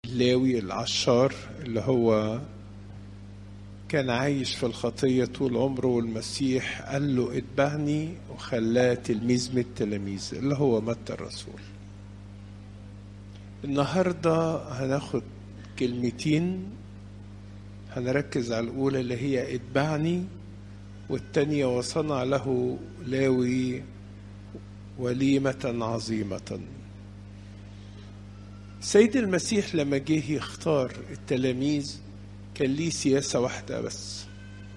اللاوي العشار اللي هو كان عايش في الخطية طول عمره والمسيح قال له اتبعني وخلاه تلميذ من التلاميذ اللي هو متى الرسول النهاردة هناخد كلمتين هنركز على الأولى اللي هي اتبعني والتانية وصنع له لاوي وليمة عظيمة سيد المسيح لما جه يختار التلاميذ كان ليه سياسة واحدة بس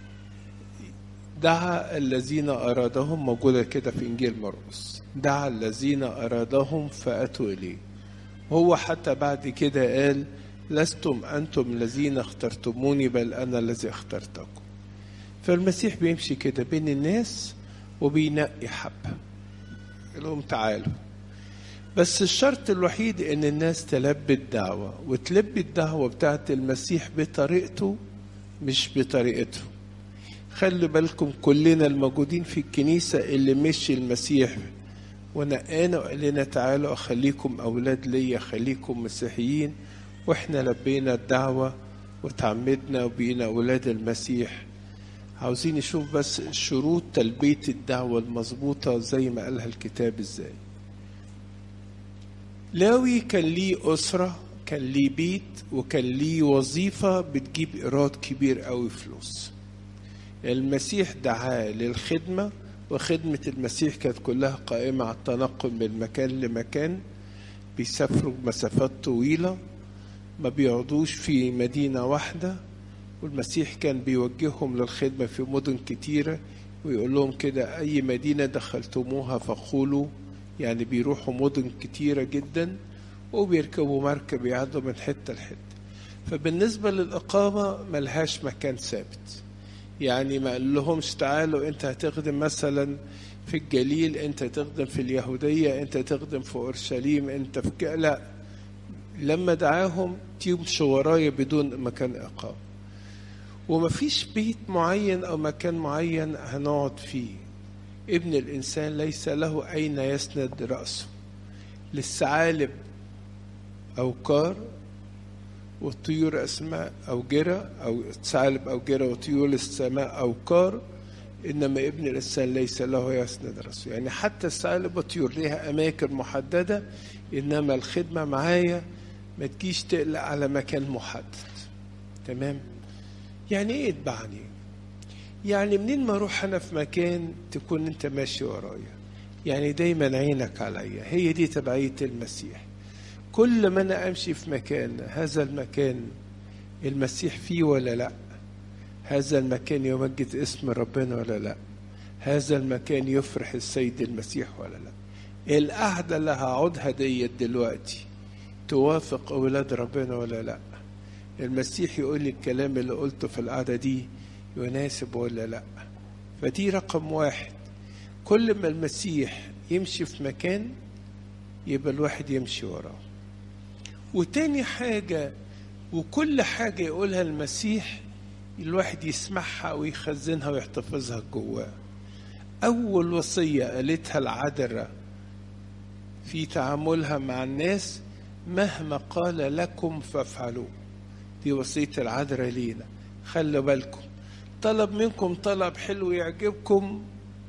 دعا الذين أرادهم موجودة كده في إنجيل مرقس دعا الذين أرادهم فأتوا إليه هو حتى بعد كده قال لستم أنتم الذين اخترتموني بل أنا الذي اخترتكم فالمسيح بيمشي كده بين الناس وبينقي حبة لهم تعالوا بس الشرط الوحيد ان الناس تلبي الدعوة وتلبي الدعوة بتاعت المسيح بطريقته مش بطريقته خلوا بالكم كلنا الموجودين في الكنيسة اللي مشي المسيح ونقانا وقال لنا تعالوا أخليكم أولاد ليا خليكم مسيحيين وإحنا لبينا الدعوة وتعمدنا وبقينا أولاد المسيح عاوزين نشوف بس شروط تلبية الدعوة المظبوطة زي ما قالها الكتاب ازاي لاوي كان ليه أسرة كان ليه بيت وكان ليه وظيفة بتجيب إيراد كبير قوي فلوس المسيح دعاه للخدمة وخدمة المسيح كانت كلها قائمة على التنقل من مكان لمكان بيسافروا مسافات طويلة ما بيقعدوش في مدينة واحدة والمسيح كان بيوجههم للخدمة في مدن كتيرة ويقول لهم كده أي مدينة دخلتموها فقولوا يعني بيروحوا مدن كتيرة جدا وبيركبوا مركب يعدوا من حتة لحتة فبالنسبة للإقامة ملهاش مكان ثابت يعني ما قال لهمش تعالوا انت هتخدم مثلا في الجليل انت تخدم في اليهودية انت تخدم في اورشليم انت في ك... لا لما دعاهم تمشوا ورايا بدون مكان اقامة ومفيش بيت معين او مكان معين هنقعد فيه ابن الانسان ليس له اين يسند راسه للثعالب اوكار والطيور اسماء اوجره او ثعالب اوجره وطيور السماء اوكار انما ابن الانسان ليس له يسند راسه يعني حتى الثعالب والطيور ليها اماكن محدده انما الخدمه معايا ما تجيش تقلق على مكان محدد تمام يعني ايه اتبعني يعني منين ما اروح انا في مكان تكون انت ماشي ورايا يعني دايما عينك عليا هي دي تبعيه المسيح كل ما انا امشي في مكان هذا المكان المسيح فيه ولا لا هذا المكان يمجد اسم ربنا ولا لا هذا المكان يفرح السيد المسيح ولا لا القعده اللي هقعدها ديت دلوقتي توافق اولاد ربنا ولا لا المسيح يقول لي الكلام اللي قلته في القعده دي يناسب ولا لا فدي رقم واحد كل ما المسيح يمشي في مكان يبقى الواحد يمشي وراه وتاني حاجة وكل حاجة يقولها المسيح الواحد يسمعها ويخزنها ويحتفظها جواه أول وصية قالتها العذراء في تعاملها مع الناس مهما قال لكم فافعلوه دي وصية العذراء لينا خلوا بالكم طلب منكم طلب حلو يعجبكم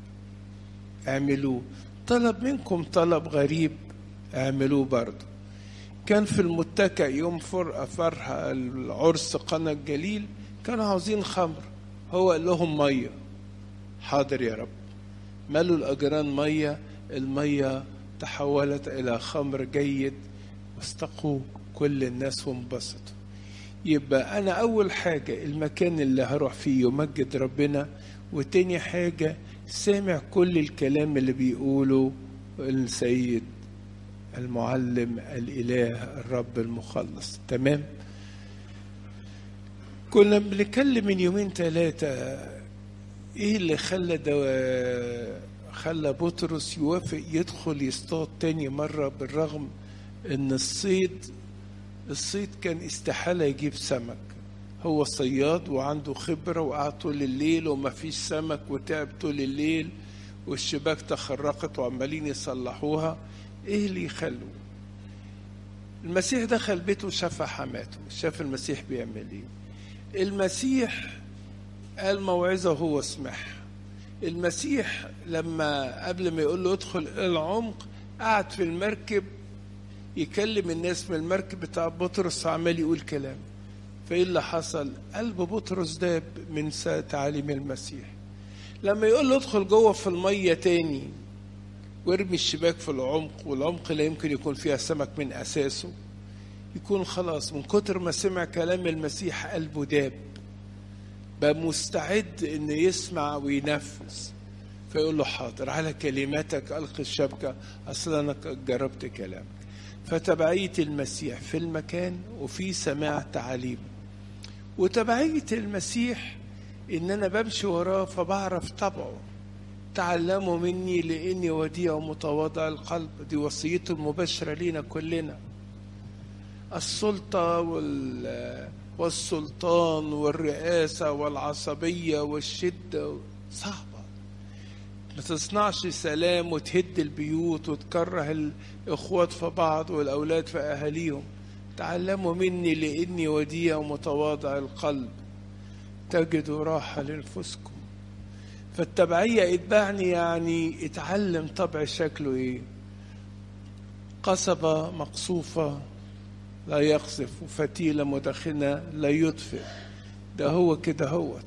اعملوه طلب منكم طلب غريب اعملوه برضه كان في المتكأ يوم فرقة فرح العرس قنا الجليل كانوا عاوزين خمر هو قال لهم مية حاضر يا رب ملوا الأجران مية المية تحولت إلى خمر جيد واستقوا كل الناس وانبسطوا يبقى أنا أول حاجة المكان اللي هروح فيه يمجد ربنا وتاني حاجة سامع كل الكلام اللي بيقوله السيد المعلم الإله الرب المخلص تمام كنا بنتكلم من يومين ثلاثة ايه اللي خلى دو... خلى بطرس يوافق يدخل يصطاد تاني مرة بالرغم ان الصيد الصيد كان استحالة يجيب سمك هو صياد وعنده خبرة وقعد طول الليل وما فيش سمك وتعب طول الليل والشباك تخرقت وعمالين يصلحوها ايه اللي يخلوا المسيح دخل بيته وشاف حماته شاف المسيح بيعمل ايه المسيح قال موعظة وهو سمعها المسيح لما قبل ما يقول له ادخل الى العمق قعد في المركب يكلم الناس من المركب بتاع بطرس عمال يقول كلام فايه اللي حصل قلب بطرس داب من تعاليم المسيح لما يقول له ادخل جوه في الميه تاني وارمي الشباك في العمق والعمق لا يمكن يكون فيها سمك من اساسه يكون خلاص من كتر ما سمع كلام المسيح قلبه داب بقى مستعد انه يسمع وينفذ فيقول له حاضر على كلماتك القي الشبكه اصل انا جربت كلامك فتبعيه المسيح في المكان وفي سماع تعاليم وتبعيه المسيح ان انا بمشي وراه فبعرف طبعه تعلموا مني لاني وديع ومتواضع القلب دي وصيته المباشره لينا كلنا السلطه وال والسلطان والرئاسة والعصبية والشدة صعبة ما تصنعش سلام وتهد البيوت وتكره الإخوات في بعض والأولاد في أهاليهم تعلموا مني لإني وديع ومتواضع القلب تجدوا راحة لنفسكم فالتبعية اتبعني يعني اتعلم طبع شكله ايه قصبة مقصوفة لا يقذف وفتيلة مدخنة لا يطفئ ده هو كده هوت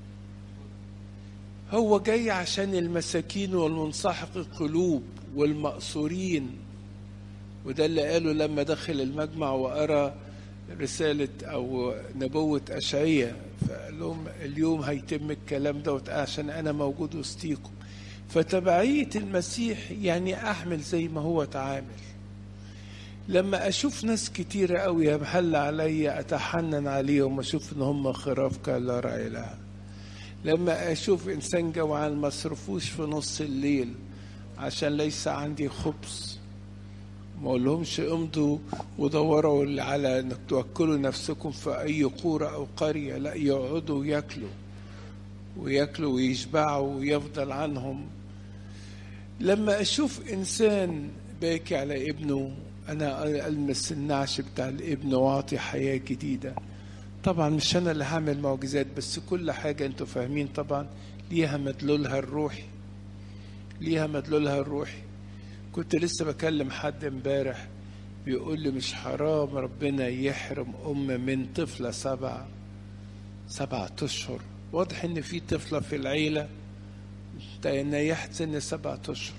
هو جاي عشان المساكين والمنسحق القلوب والمأسورين وده اللي قاله لما دخل المجمع وقرا رسالة أو نبوة أشعية فقال لهم اليوم هيتم الكلام ده عشان أنا موجود وسطيكم فتبعية المسيح يعني أحمل زي ما هو تعامل لما اشوف ناس كتيره قوي يمحل عليا اتحنن عليهم واشوف ان هم خراف كان لا راعي لها لما اشوف انسان جوعان ما اصرفوش في نص الليل عشان ليس عندي خبز ما اقولهمش امضوا ودوروا على انك توكلوا نفسكم في اي قوره او قريه لا يقعدوا وياكلوا وياكلوا ويشبعوا ويفضل عنهم لما اشوف انسان باكي على ابنه انا المس النعش بتاع الابن واعطي حياه جديده طبعا مش انا اللي هعمل معجزات بس كل حاجه انتوا فاهمين طبعا ليها مدلولها الروحي ليها مدلولها الروحي كنت لسه بكلم حد امبارح بيقول لي مش حرام ربنا يحرم ام من طفله سبع سبعة اشهر واضح ان في طفله في العيله نيحت سن سبعة اشهر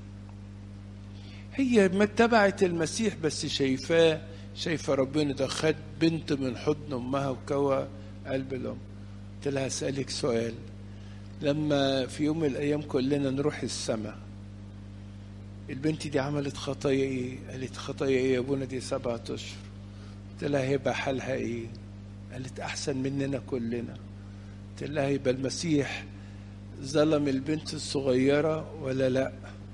هي ما اتبعت المسيح بس شايفاه شايفه ربنا ده خد بنت من حضن امها وكوى قلب الام قلت لها اسالك سؤال لما في يوم من الايام كلنا نروح السماء البنت دي عملت خطايا ايه قالت خطايا ايه يا ابونا دي سبعة اشهر قلت لها هيبقى حالها ايه قالت احسن مننا كلنا قلت لها يبقى المسيح ظلم البنت الصغيره ولا لا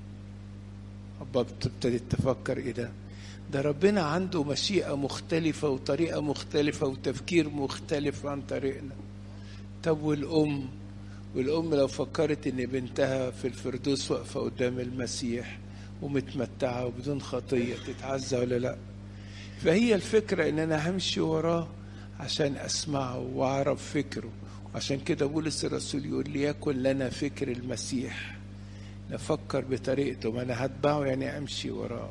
ابتدت تفكر ايه ده ده ربنا عنده مشيئة مختلفة وطريقة مختلفة وتفكير مختلف عن طريقنا طب والأم والأم لو فكرت إن بنتها في الفردوس واقفة قدام المسيح ومتمتعة وبدون خطية تتعزى ولا لأ فهي الفكرة إن أنا همشي وراه عشان أسمعه وأعرف فكره عشان كده بولس الرسول يقول ليكن لنا فكر المسيح نفكر بطريقته ما انا هتبعه يعني امشي وراه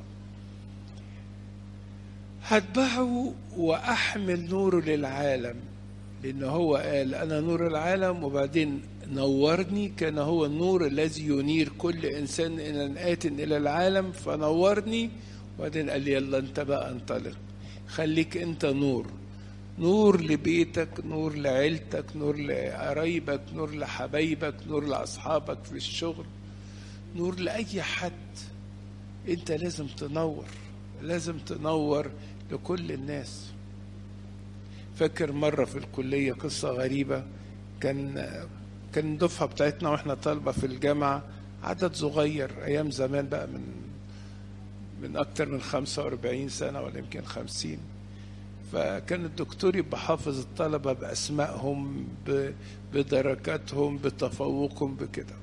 هتبعه واحمل نوره للعالم لان هو قال انا نور العالم وبعدين نورني كان هو النور الذي ينير كل انسان ان ات الى العالم فنورني وبعدين قال لي يلا انت بقى انطلق خليك انت نور نور لبيتك نور لعيلتك نور لقرايبك نور لحبايبك نور لاصحابك في الشغل نور لأي حد أنت لازم تنور لازم تنور لكل الناس فاكر مرة في الكلية قصة غريبة كان كان الدفعة بتاعتنا واحنا طالبة في الجامعة عدد صغير أيام زمان بقى من من أكتر من 45 سنة ولا يمكن 50 فكان الدكتور يبقى حافظ الطلبة بأسمائهم بدرجاتهم بتفوقهم بكده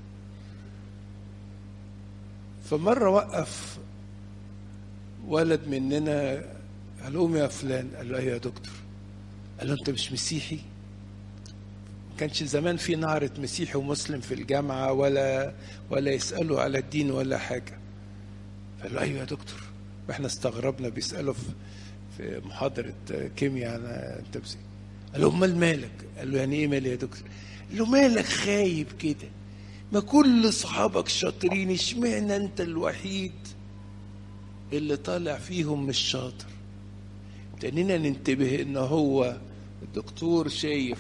فمرة وقف ولد مننا قال قوم يا فلان قال له ايوه يا دكتور قال له انت مش مسيحي ما كانش زمان في نعرة مسيحي ومسلم في الجامعة ولا ولا يسألوا على الدين ولا حاجة قال له ايوه يا دكتور واحنا استغربنا بيسألوا في في محاضرة كيمياء على انت مسيحي قال له امال مالك قال له يعني ايه مالي يا دكتور قال له مالك خايب كده ما كل اصحابك شاطرين اشمعنى انت الوحيد اللي طالع فيهم مش شاطر تانينا ننتبه ان هو الدكتور شايف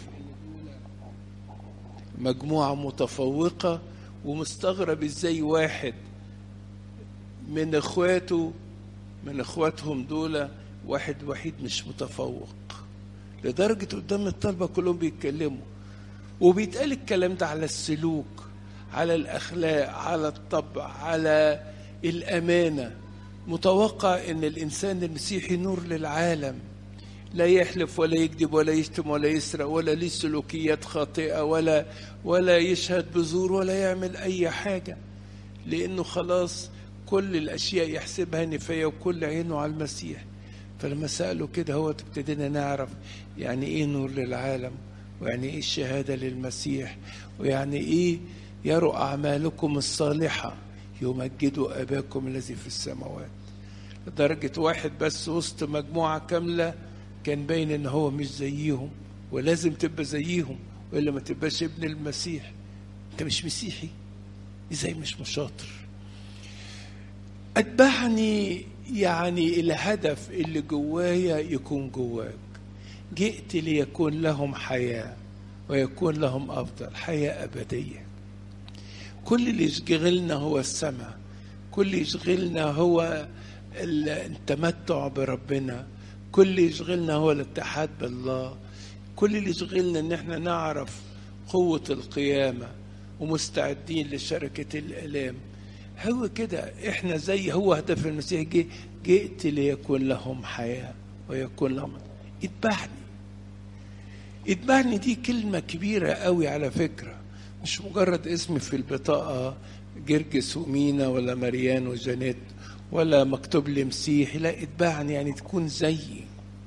مجموعة متفوقة ومستغرب ازاي واحد من اخواته من اخواتهم دول واحد وحيد مش متفوق لدرجة قدام الطلبة كلهم بيتكلموا وبيتقال الكلام ده على السلوك على الأخلاق على الطبع على الأمانة متوقع أن الإنسان المسيحي نور للعالم لا يحلف ولا يكذب ولا يشتم ولا يسرق ولا ليه سلوكيات خاطئة ولا ولا يشهد بزور ولا يعمل أي حاجة لأنه خلاص كل الأشياء يحسبها نفاية وكل عينه على المسيح فلما سألوا كده هو ابتدينا نعرف يعني إيه نور للعالم ويعني إيه الشهادة للمسيح ويعني إيه يروا أعمالكم الصالحة يمجدوا أباكم الذي في السماوات لدرجة واحد بس وسط مجموعة كاملة كان باين إن هو مش زيهم ولازم تبقى زيهم وإلا ما تبقاش ابن المسيح أنت مش مسيحي إزاي مش مشاطر أتبعني يعني الهدف اللي جوايا يكون جواك جئت ليكون لهم حياة ويكون لهم أفضل حياة أبدية كل اللي يشغلنا هو السماء كل اللي يشغلنا هو التمتع بربنا كل اللي يشغلنا هو الاتحاد بالله كل اللي يشغلنا ان احنا نعرف قوة القيامة ومستعدين لشركة الآلام هو كده احنا زي هو هدف المسيح جه جئت ليكون لهم حياة ويكون لهم اتبعني اتبعني دي كلمة كبيرة قوي على فكرة مش مجرد اسم في البطاقة جرجس ومينا ولا مريان وجانيت ولا مكتوب لي مسيحي لا اتبعني يعني تكون زيي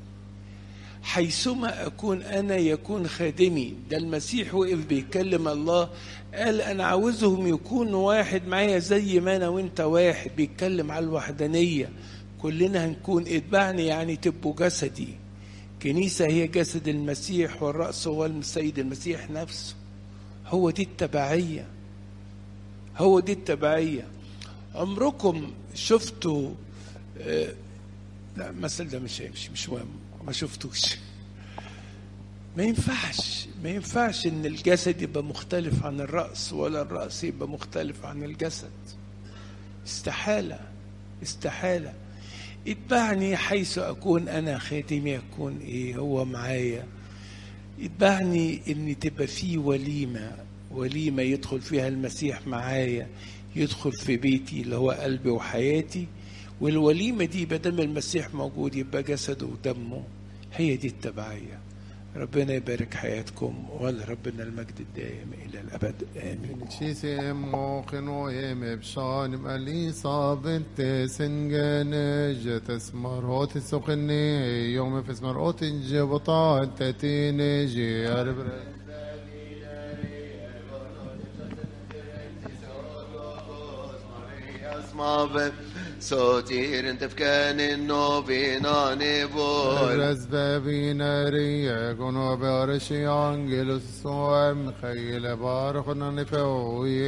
حيثما أكون أنا يكون خادمي ده المسيح وقف بيكلم الله قال أنا عاوزهم يكونوا واحد معايا زي ما أنا وأنت واحد بيتكلم على الوحدانية كلنا هنكون اتبعني يعني تبقوا جسدي كنيسة هي جسد المسيح والرأس هو السيد المسيح نفسه هو دي التبعية هو دي التبعية عمركم شفتوا آه لا المثل ده مش هيمشي مش مهم ما شفتوش ما ينفعش ما ينفعش ان الجسد يبقى مختلف عن الرأس ولا الرأس يبقى مختلف عن الجسد استحالة استحالة اتبعني حيث أكون أنا خادمي يكون إيه هو معايا اتبعني إن تبقى في وليمة وليمة يدخل فيها المسيح معايا يدخل في بيتي اللي هو قلبي وحياتي والوليمة دي بدل المسيح موجود يبقى جسده ودمه هي دي التبعية ربنا يبارك حياتكم ولربنا المجد الدائم إلى الأبد آمين Kisi moqino yeme bshan mali sabent singene jetes marot suqni yom fes marot jebta tatine jer صوتير انت فكان النوفينا نبول Res bebineri egono bearishi angelus soem khayle bar khona nefeui